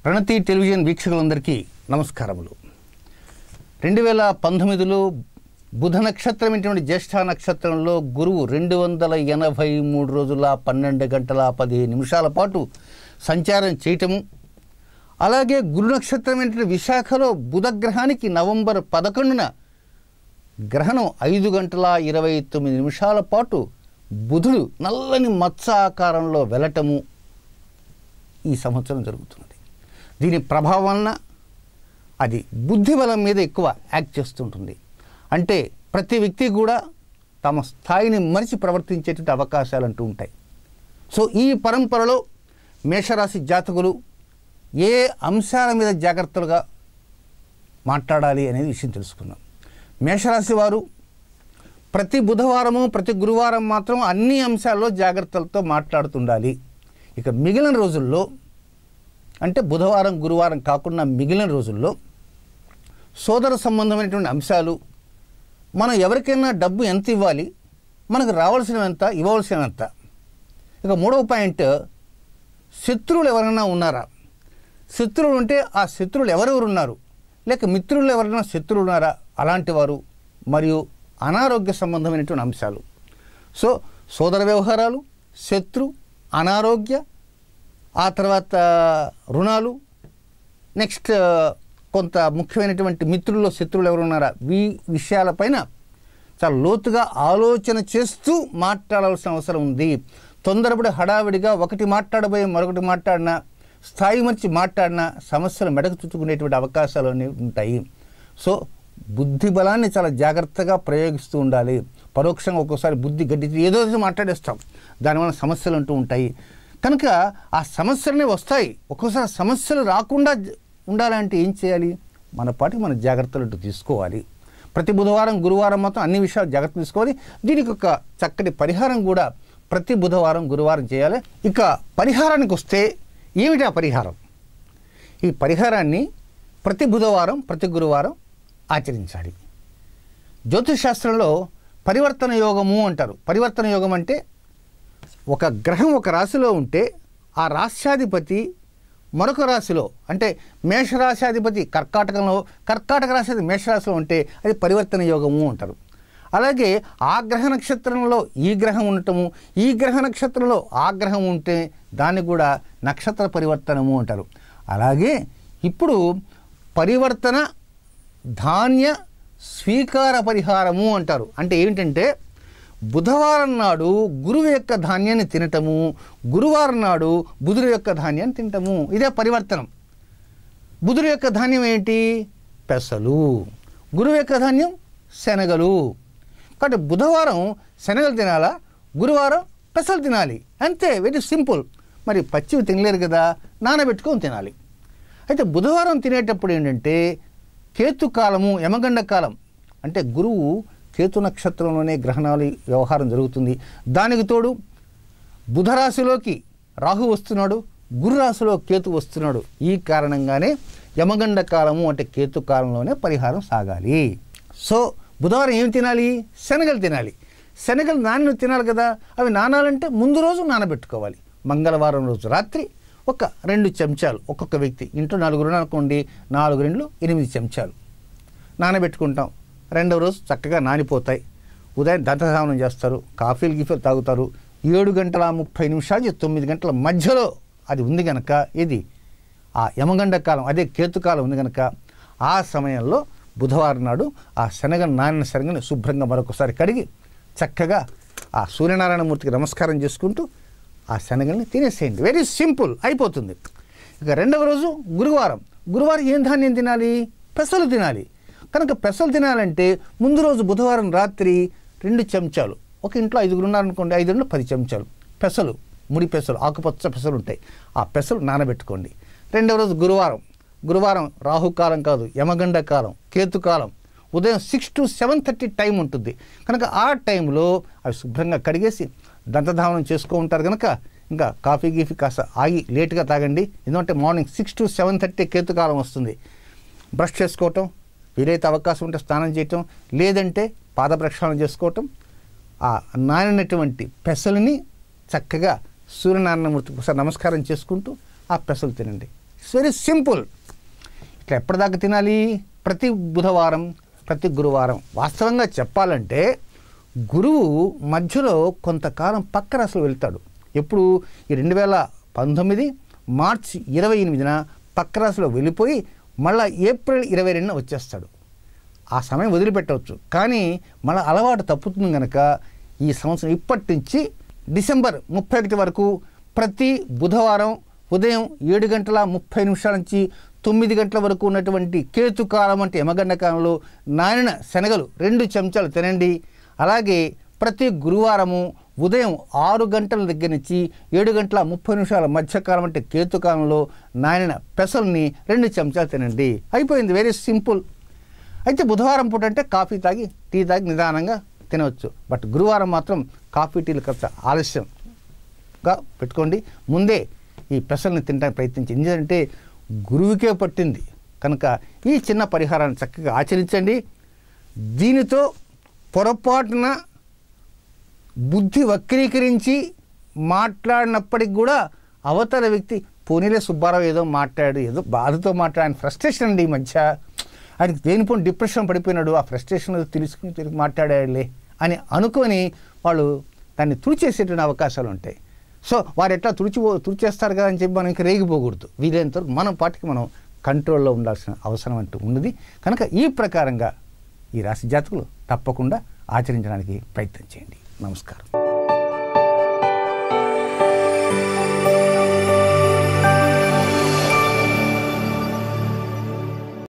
ప్రణతి television వీక్షకులందరికీ నమస్కారములు రెండు వేల పంతొమ్మిదిలో బుధ నక్షత్రం ఇటువంటి జ్యేష్ఠ నక్షత్రంలో గురువు రెండు వందల ఎనభై మూడు రోజుల పన్నెండు గంటల పదిహేను నిమిషాల పాటు సంచారం చేయటము అలాగే గురు నక్షత్రం ఏంటంటే విశాఖలో బుధ గ్రహానికి నవంబర్ పదకొండున గ్రహణం ఐదు గంటల ఇరవై తొమ్మిది నిమిషాల పాటు బుధుడు నల్లని మత్స ఆకారంలో వెళ్ళటము ఈ సంవత్సరం జరుగుతున్నది దీని ప్రభావం వలన అది బుద్ధి బలం మీద ఎక్కువ యాక్ట్ చేస్తుంటుంది అంటే ప్రతి వ్యక్తి కూడా తమ స్థాయిని మరిచి ప్రవర్తించేటువంటి అవకాశాలు అంటూ ఉంటాయి సో ఈ పరంపరలో మేషరాశి జాతకులు ఏ అంశాల మీద జాగ్రత్తలుగా మాట్లాడాలి అనేది విషయం తెలుసుకుందాం మేషరాశి వారు ప్రతి బుధవారము ప్రతి గురువారం మాత్రం అన్ని అంశాల్లో జాగ్రత్తలతో మాట్లాడుతుండాలి ఇక మిగిలిన రోజుల్లో అంటే బుధవారం గురువారం కాకుండా మిగిలిన రోజుల్లో సోదర సంబంధమైనటువంటి అంశాలు మనం ఎవరికైనా డబ్బు ఎంత ఇవ్వాలి మనకు రావాల్సిన ఎంత ఇవ్వవలసిన ఎంత ఇక మూడవ పాయింట్ శత్రువులు ఎవరైనా ఉన్నారా శత్రువులు ఉంటే ఆ శత్రువులు ఎవరెవరు ఉన్నారు లేక మిత్రులు ఎవరైనా శత్రువులు ఉన్నారా అలాంటి వారు మరియు అనారోగ్య సంబంధమైనటువంటి అంశాలు సో సోదర వ్యవహారాలు శత్రు అనారోగ్య ఆ తర్వాత రుణాలు నెక్స్ట్ కొంత ముఖ్యమైనటువంటి మిత్రుల్లో శత్రువులు ఎవరు ఉన్నారా ఈ విషయాలపైన చాలా లోతుగా ఆలోచన చేస్తూ మాట్లాడాల్సిన అవసరం ఉంది తొందరపడి హడావిడిగా ఒకటి మాట్లాడబోయే మరొకటి మాట్లాడినా స్థాయి మర్చి మాట్లాడినా సమస్యలు మెడకు చుట్టుకునేటువంటి అవకాశాలు అనేవి ఉంటాయి సో బుద్ధి బలాన్ని చాలా జాగ్రత్తగా ప్రయోగిస్తూ ఉండాలి పరోక్షంగా ఒక్కోసారి బుద్ధి గడ్డి ఏదో ఒకటి మాట్లాడేస్తాం దానివల్ల సమస్యలు అంటూ ఉంటాయి కనుక ఆ సమస్యలనే వస్తాయి ఒక్కోసారి సమస్యలు రాకుండా జ- ఉండాలంటే ఏం చేయాలి మన పాటికి మన జాగ్రత్తలు అంటూ తీసుకోవాలి ప్రతి బుధవారం గురువారం మాత్రం అన్ని విషయాలు జాగ్రత్త తీసుకోవాలి దీనికి ఒక చక్కటి పరిహారం కూడా ప్రతి బుధవారం గురువారం చేయాలి ఇక పరిహారానికి వస్తే ఏమిటి ఆ పరిహారం ఈ పరిహారాన్ని ప్రతి బుధవారం ప్రతి గురువారం ఆచరించాలి జ్యోతిష్ శాస్త్రంలో పరివర్తన యోగము అంటారు పరివర్తన యోగం అంటే ఒక గ్రహం ఒక రాశిలో ఉంటే ఆ రాశ్యాధిపతి మరొక రాశిలో అంటే మేషరాశాధిపతి కర్కాటకంలో కర్కాటక రాశి మేషరాశిలో ఉంటే అది పరివర్తన యోగము అంటారు అలాగే ఆ గ్రహ నక్షత్రంలో ఈ గ్రహం ఉండటము ఈ గ్రహ నక్షత్రంలో ఆ గ్రహం ఉంటే దాన్ని కూడా నక్షత్ర పరివర్తనము అంటారు అలాగే ఇప్పుడు పరివర్తన ధాన్య స్వీకార పరిహారము అంటారు అంటే ఏంటంటే బుధవారం నాడు గురువు యొక్క ధాన్యాన్ని తినటము గురువారం నాడు బుధుడు యొక్క ధాన్యాన్ని తినటము ఇదే పరివర్తనం బుధుడు యొక్క ధాన్యం ఏంటి పెసలు గురువు యొక్క ధాన్యం శనగలు కాబట్టి బుధవారం శనగలు తినాలా గురువారం పెసలు తినాలి అంతే వెరీ సింపుల్ మరి పచ్చివి తినలేరు కదా నానబెట్టుకొని తినాలి అయితే బుధవారం తినేటప్పుడు ఏంటంటే కేతు కాలము యమగండ కాలం అంటే గురువు కేతు నక్షత్రంలోనే గ్రహణాలు వ్యవహారం జరుగుతుంది దానికి తోడు బుధరాశిలోకి రాహు వస్తున్నాడు గురు రాశిలో కేతు వస్తున్నాడు ఈ కారణంగానే యమగండ కాలము అంటే కేతు కాలంలోనే పరిహారం సాగాలి సో బుధవారం ఏం తినాలి శనగలు తినాలి శనగలు నాన్న తినాలి కదా అవి నానాలంటే ముందు రోజు నానబెట్టుకోవాలి మంగళవారం రోజు రాత్రి ఒక రెండు చెంచాలు ఒక్కొక్క వ్యక్తి ఇంట్లో నలుగురు అనుకోండి నాలుగు రెండు ఎనిమిది చెంచాలు నానబెట్టుకుంటాం రెండవ రోజు చక్కగా నానిపోతాయి ఉదయం దంతధావనం చేస్తారు కాఫీలు గిఫీలు తాగుతారు ఏడు గంటల ముప్పై నిమిషాల నుంచి తొమ్మిది గంటల మధ్యలో అది ఉంది కనుక ఇది ఆ యమగండ కాలం అదే కేతుకాలం ఉంది కనుక ఆ సమయంలో బుధవారం నాడు ఆ శనగ నానిన శనగని శుభ్రంగా మరొకసారి కడిగి చక్కగా ఆ సూర్యనారాయణమూర్తికి నమస్కారం చేసుకుంటూ ఆ శనగల్ని తినేసేయండి వెరీ సింపుల్ అయిపోతుంది ఇక రెండవ రోజు గురువారం గురువారం ఏం ధాన్యం తినాలి పెసలు తినాలి కనుక పెసలు తినాలంటే ముందు రోజు బుధవారం రాత్రి రెండు చెంచాలు ఒక ఇంట్లో ఐదుగురు ఉన్నారనుకోండి ఐదు రెండు పది చెంచాలు పెసలు ముడి పెసలు ఆకుపచ్చ పెసలు ఉంటాయి ఆ పెసలు నానబెట్టుకోండి రెండవ రోజు గురువారం గురువారం రాహుకాలం కాదు యమగండ కాలం కేతుకాలం ఉదయం six to seven thirty time ఉంటుంది కనుక ఆ టైంలో అవి శుభ్రంగా కడిగేసి దంతధావనం చేసుకో ఉంటారు కనుక ఇంకా కాఫీ గీఫీ కాస్త ఆగి లేట్గా తాగండి ఎందుకంటే morning six to seven thirty కేతుకాలం వస్తుంది బ్రష్ చేసుకోవటం వీలైతే అవకాశం ఉంటే స్నానం చేయటం లేదంటే పాద ప్రక్షాళన చేసుకోవటం ఆ నానినటువంటి పెసలని చక్కగా సూర్యనారాయణమూర్తికి ఒకసారి నమస్కారం చేసుకుంటూ ఆ పెసలు తినండి ఇట్స్ వెరీ సింపుల్ ఇట్లా ఎప్పటిదాకా తినాలి ప్రతి బుధవారం ప్రతి గురువారం వాస్తవంగా చెప్పాలంటే గురువు మధ్యలో కొంతకాలం పక్క రాశిలో వెళ్తాడు ఎప్పుడు ఈ రెండు వేల పంతొమ్మిది మార్చి ఇరవై ఎనిమిదిన పక్క రాశిలో వెళ్ళిపోయి మళ్ళీ ఏప్రిల్ ఇరవై రెండున వచ్చేస్తాడు ఆ సమయం వదిలిపెట్టవచ్చు కానీ మన అలవాటు తప్పుతుంది కనుక ఈ సంవత్సరం ఇప్పటి నుంచి డిసెంబర్ ముప్పై ఒకటి వరకు ప్రతి బుధవారం ఉదయం ఏడు గంటల ముప్పై నిమిషాల నుంచి తొమ్మిది గంటల వరకు ఉన్నటువంటి కేతుకాలం అంటే యమగండ కాలంలో నానిన శనగలు రెండు చెంచాలు తినండి అలాగే ప్రతి గురువారము ఉదయం ఆరు గంటల దగ్గర నుంచి ఏడు గంటల ముప్పై నిమిషాల మధ్యకాలం అంటే కేతుకాలంలో నానిన పెసల్ని రెండు చెంచాలు తినండి అయిపోయింది వెరీ సింపుల్ అయితే బుధవారం పూట అంటే కాఫీ తాగి టీ తాగి నిదానంగా తినవచ్చు బట్ గురువారం మాత్రం కాఫీ టీలు కాస్త ఆలస్యంగా పెట్టుకోండి ముందే ఈ పెసల్ని తినడానికి ప్రయత్నించి ఎందుకంటే గురువుకే పట్టింది కనుక ఈ చిన్న పరిహారాన్ని చక్కగా ఆచరించండి దీనితో పొరపాటున బుద్ధి వక్రీకరించి మాట్లాడినప్పటికి కూడా అవతల వ్యక్తి పోనీలే సుబ్బారావు ఏదో మాట్లాడు ఏదో బాధతో మాట్లాడిన ఫ్రస్ట్రేషన్ అండి ఈ మధ్య ఆయనకి దేనిపోని డిప్రెషన్ పడిపోయినాడు ఆ ఫ్రస్ట్రేషన్ తెలుసుకుని తిరిగి మాట్లాడాడులే అని అనుకొని వాళ్ళు దాన్ని తుడిచేసేటువంటి అవకాశాలు ఉంటాయి సో వారు ఎట్లా తుడిచి తుడిచేస్తారు కదా అని చెప్పి మనం ఇంకా రేగిపోకూడదు వీలైనంత వరకు మన పాటికి మనం కంట్రోల్లో ఉండాల్సిన అవసరం అంటూ ఉన్నది కనుక ఈ ప్రకారంగా ఈ రాశి జాతకులు తప్పకుండా ఆచరించడానికి ప్రయత్నం చేయండి నమస్కారం